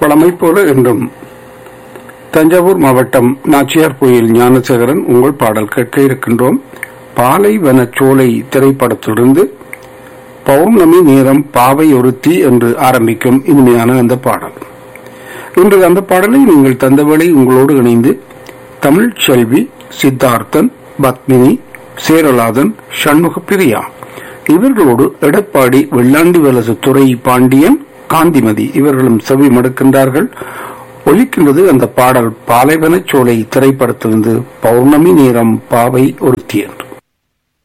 பழமை போல என்றும் தஞ்சாவூர் மாவட்டம் நாச்சியார் கோயில் ஞானசேகரன் உங்கள் பாடல் கேட்க இருக்கின்றோம் பாலைவன சோலை திரைப்படத்திலிருந்து பௌர்ணமி நேரம் பாவை ஒருத்தி என்று ஆரம்பிக்கும் இனிமையான அந்த பாடல் இன்று அந்த பாடலை நீங்கள் தந்தவேளை உங்களோடு இணைந்து தமிழ் செல்வி சித்தார்த்தன் பத்மினி சேரலாதன் சண்முக பிரியா இவர்களோடு எடப்பாடி வெள்ளாண்டி வலசு துறை பாண்டியன் காந்திமதி இவர்களும் செவி மடுக்கின்றார்கள் ஒலிக்கின்றது அந்த பாடல் பாலைவனச் சோலை திரைப்படத்திலிருந்து பௌர்ணமி நேரம் பாவை ஒருத்தி என்று